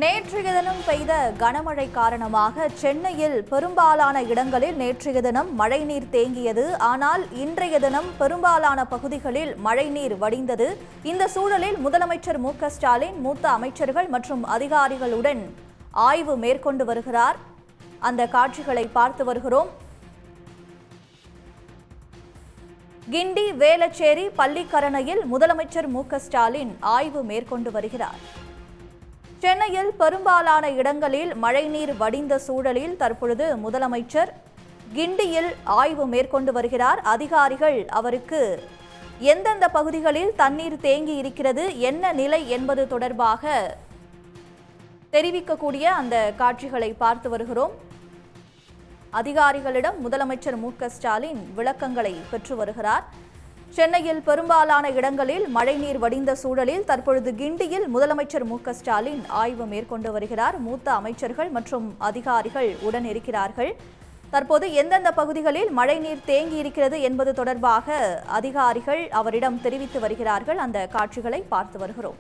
நேற்றைய தினம் பெய்த கனமழை காரணமாக சென்னையில் பெரும்பாலான இடங்களில் நேற்றைய தினம் மழைநீர் தேங்கியது ஆனால் இன்றைய தினம் பெரும்பாலான பகுதிகளில் மழைநீர் வடிந்தது இந்த சூழலில் முதலமைச்சர் மு க ஸ்டாலின் மூத்த அமைச்சர்கள் மற்றும் அதிகாரிகளுடன் ஆய்வு மேற்கொண்டு வருகிறார் அந்த காட்சிகளை பார்த்து வருகிறோம் கிண்டி வேளச்சேரி பள்ளிக்கரணையில் முதலமைச்சர் மு க ஸ்டாலின் ஆய்வு மேற்கொண்டு வருகிறார் சென்னையில் பெரும்பாலான இடங்களில் மழைநீர் வடிந்த சூழலில் தற்பொழுது முதலமைச்சர் கிண்டியில் ஆய்வு மேற்கொண்டு வருகிறார் அதிகாரிகள் அவருக்கு எந்தெந்த பகுதிகளில் தண்ணீர் தேங்கி இருக்கிறது என்ன நிலை என்பது தொடர்பாக தெரிவிக்கக்கூடிய அந்த காட்சிகளை பார்த்து வருகிறோம் அதிகாரிகளிடம் முதலமைச்சர் மு க ஸ்டாலின் விளக்கங்களை பெற்று வருகிறார் சென்னையில் பெரும்பாலான இடங்களில் மழைநீர் வடிந்த சூழலில் தற்பொழுது கிண்டியில் முதலமைச்சர் மு க ஸ்டாலின் ஆய்வு மேற்கொண்டு வருகிறார் மூத்த அமைச்சர்கள் மற்றும் அதிகாரிகள் உடன் இருக்கிறார்கள் தற்போது எந்தெந்த பகுதிகளில் மழைநீர் தேங்கி இருக்கிறது என்பது தொடர்பாக அதிகாரிகள் அவரிடம் தெரிவித்து வருகிறார்கள் அந்த காட்சிகளை பார்த்து வருகிறோம்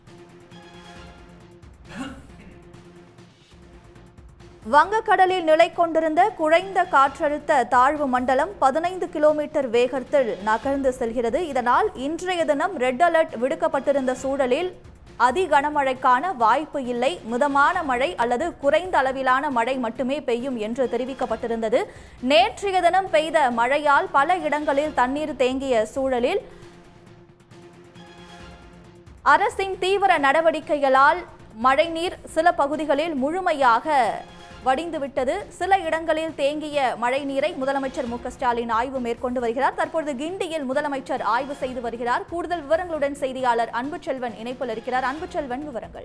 வங்கக்கடலில் நிலை கொண்டிருந்த குறைந்த காற்றழுத்த தாழ்வு மண்டலம் பதினைந்து கிலோமீட்டர் வேகத்தில் நகர்ந்து செல்கிறது இதனால் இன்றைய தினம் ரெட் அலர்ட் விடுக்கப்பட்டிருந்த சூழலில் அதி கனமழைக்கான வாய்ப்பு இல்லை மிதமான மழை அல்லது குறைந்த அளவிலான மழை மட்டுமே பெய்யும் என்று தெரிவிக்கப்பட்டிருந்தது நேற்றைய தினம் பெய்த மழையால் பல இடங்களில் தண்ணீர் தேங்கிய சூழலில் அரசின் தீவிர நடவடிக்கைகளால் மழைநீர் சில பகுதிகளில் முழுமையாக வடிந்துவிட்டது சில இடங்களில் தேங்கிய மழை நீரை முதலமைச்சர் மு க ஸ்டாலின் ஆய்வு மேற்கொண்டு வருகிறார் தற்பொழுது கிண்டியில் முதலமைச்சர் ஆய்வு செய்து வருகிறார் கூடுதல் விவரங்களுடன் செய்தியாளர் அன்புச்செல்வன் இணைப்பில் இருக்கிறார் அன்புச்செல்வன் விவரங்கள்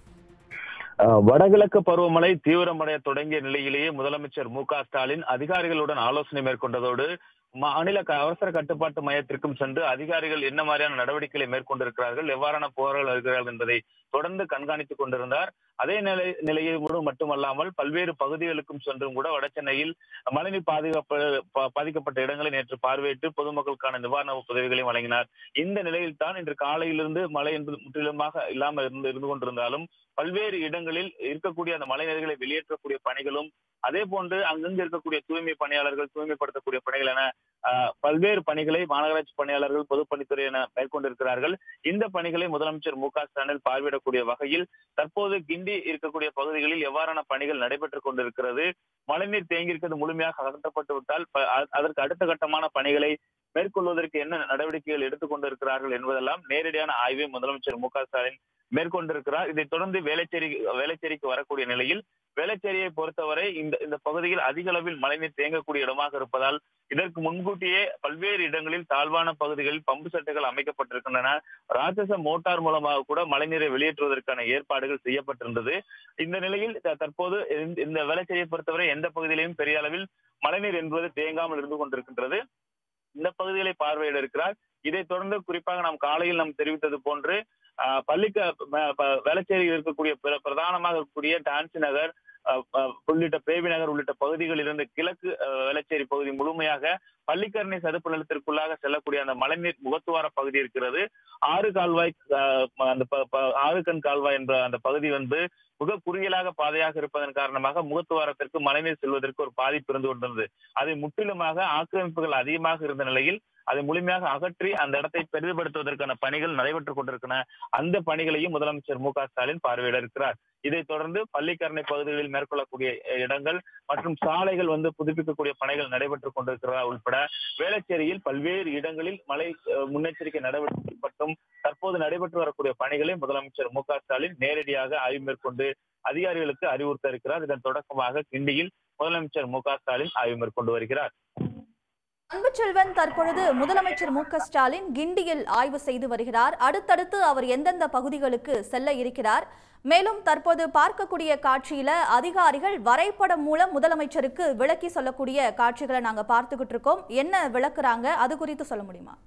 அஹ் வடகிழக்கு பருவமழை தீவிரமடைய தொடங்கிய நிலையிலேயே முதலமைச்சர் மு க ஸ்டாலின் அதிகாரிகளுடன் ஆலோசனை மேற்கொண்டதோடு மாநில க- அவசர கட்டுப்பாட்டு மையத்திற்கும் சென்று அதிகாரிகள் என்ன மாதிரியான நடவடிக்கைகளை மேற்கொண்டிருக்கிறார்கள் எவ்வாறான புகார்கள் வருகிறார்கள் என்பதை தொடர்ந்து கண்காணித்துக் கொண்டிருந்தார் அதே நிலை நிலையில் கூட மட்டுமல்லாமல் பல்வேறு பகுதிகளுக்கும் சென்றும் கூட வடசென்னையில் மழைநீர் பாதுகாப்பு பா- பாதிக்கப்பட்ட இடங்களை நேற்று பார்வையிட்டு பொதுமக்களுக்கான நிவாரண உதவிகளையும் வழங்கினார் இந்த நிலையில் தான் இன்று காலையிலிருந்து மழை என்பது முற்றிலுமாக இல்லாமல் இருந்து இருந்து கொண்டிருந்தாலும் பல்வேறு இடங்களில் இருக்கக்கூடிய அந்த மழைநீர்களை வெளியேற்றக்கூடிய பணிகளும் அதே போன்று அங்கங்கு இருக்கக்கூடிய தூய்மை பணியாளர்கள் தூய்மைப்படுத்தக்கூடிய பணிகள் என ஆஹ், பல்வேறு பணிகளை மாநகராட்சி பணியாளர்கள் பொதுப்பணித்துறை என மேற்கொண்டிருக்கிறார்கள் இந்த பணிகளை முதலமைச்சர் மு க ஸ்டாலின் பார்வையிடக்கூடிய வகையில் தற்போது கிண்டி இருக்கக்கூடிய பகுதிகளில் எவ்வாறான பணிகள் நடைபெற்றுக் கொண்டிருக்கிறது மழைநீர் தேங்கியிருக்கிறது முழுமையாக அகற்றப்பட்டு விட்டால் ப- அ- அதற்கு அடுத்த கட்டமான பணிகளை மேற்கொள்வதற்கு என்ன நடவடிக்கைகள் எடுத்துக் கொண்டிருக்கிறார்கள் என்பதெல்லாம் நேரடியான ஆய்வை முதலமைச்சர் மு க ஸ்டாலின் மேற்கொண்டிருக்கிறார் இதைத் தொடர்ந்து வேளச்சேரி வேளச்சேரிக்கு வரக்கூடிய நிலையில் வேளச்சேரியை பொறுத்தவரை இந்த இந்த பகுதியில் அதிக அளவில் மழைநீர் தேங்கக்கூடிய இடமாக இருப்பதால் இதற்கு முன்கூட்டியே பல்வேறு இடங்களில் தாழ்வான பகுதிகளில் பம்பு செட்டுகள் அமைக்கப்பட்டிருக்கின்றன ராட்சச மோட்டார் மூலமாக கூட மழைநீரை வெளியேற்றுவதற்கான ஏற்பாடுகள் செய்யப்பட்டிருந்தது இந்த நிலையில் த- தற்போது இந்த- இந்த வேளச்சேரியை பொறுத்தவரை எந்த பகுதியிலையும் பெரிய அளவில் மழைநீர் என்பது தேங்காமல் இருந்து கொண்டிருக்கின்றது இந்த பகுதிகளை பார்வையிட இருக்கிறார் இதைத் தொடர்ந்து குறிப்பாக நாம் காலையில் நாம் தெரிவித்தது போன்று ஆஹ், பள்ளிக்க ம- ப- வேளச்சேரியில் இருக்கக்கூடிய பிர- பிரதானமாக இருக்கக்கூடிய டான்சி நகர் ஆஹ், ஆஹ், உள்ளிட்ட பேபி நகர் உள்ளிட்ட பகுதிகளில் இருந்து கிழக்கு ஆஹ், வேளச்சேரி பகுதி முழுமையாக பள்ளிக்கரணை சதுப்பு நிலத்திற்குள்ளாக செல்லக்கூடிய அந்த மழைநீர் முகத்துவார பகுதி இருக்கிறது ஆறு கால்வாய் ஆஹ், அந்த ப- ப- ஆறு கண் கால்வாய் என்ற அந்த பகுதி வந்து மிக குறுகியலாக பாதையாக இருப்பதன் காரணமாக முகத்துவாரத்திற்கு மழைநீர் செல்வதற்கு ஒரு பாதிப்பு இருந்து கொண்டிருந்தது அதை முற்றிலுமாக ஆக்கிரமிப்புகள் அதிகமாக இருந்த நிலையில் அதை முழுமையாக அகற்றி அந்த இடத்தை பெரிதுபடுத்துவதற்கான பணிகள் நடைபெற்றுக் கொண்டிருக்கின்றன அந்த பணிகளையும் முதலமைச்சர் மு க ஸ்டாலின் பார்வையிட இருக்கிறார் இதைத் தொடர்ந்து பள்ளிக்கரணை பகுதிகளில் மேற்கொள்ளக்கூடிய அஹ், இடங்கள் மற்றும் சாலைகள் வந்து புதுப்பிக்கக்கூடிய பணிகள் நடைபெற்றுக் கொண்டிருக்கிறதா உட்பட வேளச்சேரியில் பல்வேறு இடங்களில் மழை அஹ், முன்னெச்சரிக்கை நடவடிக்கை மற்றும் தற்போது நடைபெற்று வரக்கூடிய பணிகளை முதலமைச்சர் மு க ஸ்டாலின் நேரடியாக ஆய்வு மேற்கொண்டு அதிகாரிகளுக்கு அறிவுறுத்த இருக்கிறார் இதன் தொடக்கமாக கிண்டியில் முதலமைச்சர் மு க ஸ்டாலின் ஆய்வு மேற்கொண்டு வருகிறார் அன்புச்செல்வன் தற்பொழுது முதலமைச்சர் மு க ஸ்டாலின் கிண்டியில் ஆய்வு செய்து வருகிறார் அடுத்தடுத்து அவர் எந்தெந்த பகுதிகளுக்கு செல்ல இருக்கிறார் மேலும் தற்போது பார்க்கக்கூடிய காட்சியில அதிகாரிகள் வரைபடம் மூலம் முதலமைச்சருக்கு விளக்கி சொல்லக்கூடிய காட்சிகளை நாங்க பார்த்துக்கிட்டு இருக்கோம் என்ன விளக்குறாங்க அது குறித்து சொல்ல முடியுமா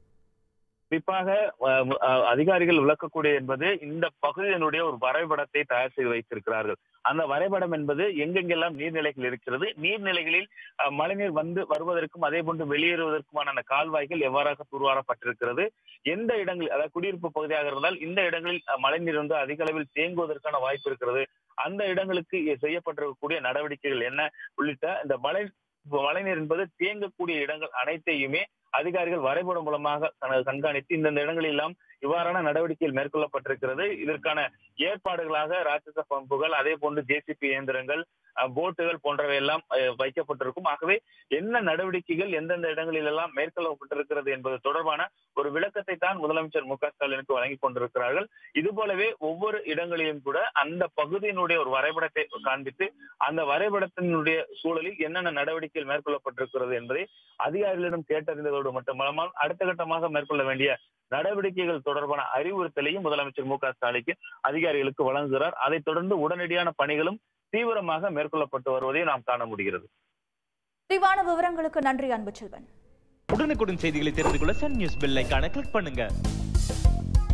குறிப்பாக அஹ், அஹ், அதிகாரிகள் விளக்கக்கூடிய என்பது இந்த பகுதியினுடைய ஒரு வரைபடத்தை தயார் செய்து வைத்திருக்கிறார்கள் அந்த வரைபடம் என்பது எங்கெங்கெல்லாம் நீர்நிலைகள் இருக்கிறது நீர்நிலைகளில் அஹ், மழைநீர் வந்து வருவதற்கும் அதே போன்று வெளியேறுவதற்குமான அந்த கால்வாய்கள் எவ்வாறாக தூர்வாரப்பட்டிருக்கிறது எந்த இடங்களில் அதாவது குடியிருப்பு பகுதியாக இருந்தால் இந்த இடங்களில் அஹ், மழைநீர் வந்து அதிக அளவில் தேங்குவதற்கான வாய்ப்பு இருக்கிறது அந்த இடங்களுக்கு செய்யப்பட்டிருக்கக்கூடிய நடவடிக்கைகள் என்ன உள்ளிட்ட இந்த மழை மழைநீர் என்பது தேங்கக்கூடிய இடங்கள் அனைத்தையுமே அதிகாரிகள் வரைபடம் மூலமாக கண- கண்காணித்து இந்தந்த இடங்களில் எல்லாம் இவ்வாறான நடவடிக்கைகள் மேற்கொள்ளப்பட்டிருக்கிறது இதற்கான ஏற்பாடுகளாக ராட்சச பம்புகள் அதே போன்று ஜேசிபி இயந்திரங்கள் அஹ், போட்டுகள் போன்றவை எல்லாம் அஹ், வைக்கப்பட்டிருக்கும் ஆகவே என்ன நடவடிக்கைகள் எந்தெந்த இடங்களில் எல்லாம் மேற்கொள்ளப்பட்டிருக்கிறது என்பது தொடர்பான ஒரு விளக்கத்தை தான் முதலமைச்சர் மு க ஸ்டாலினுக்கு வழங்கிக் கொண்டிருக்கிறார்கள் இது போலவே ஒவ்வொரு இடங்களிலும் கூட அந்த பகுதியினுடைய ஒரு வரைபடத்தை காண்பித்து அந்த வரைபடத்தினுடைய சூழலில் என்னென்ன நடவடிக்கைகள் மேற்கொள்ளப்பட்டிருக்கிறது என்பதை அதிகாரிகளிடம் கேட்டறிந்ததோடு மட்டுமல்லாமல் அடுத்த கட்டமாக மேற்கொள்ள வேண்டிய நடவடிக்கைகள் தொடர்பான அறிவுறுத்தலையும் முதலமைச்சர் மு க ஸ்டாலினுக்கு அதிகாரிகளுக்கு வழங்குகிறார் அதைத் தொடர்ந்து உடனடியான பணிகளும் தீவிரமாக மேற்கொள்ளப்பட்டு வருவதை நாம் காண முடிகிறது விரிவான விவரங்களுக்கு நன்றி அன்புச்செல்வன் உடனுக்குடன் செய்திகளை தெரிந்து கொள்ள சன் நியூஸ் பெல் ஐகானை கிளிக் பண்ணுங்க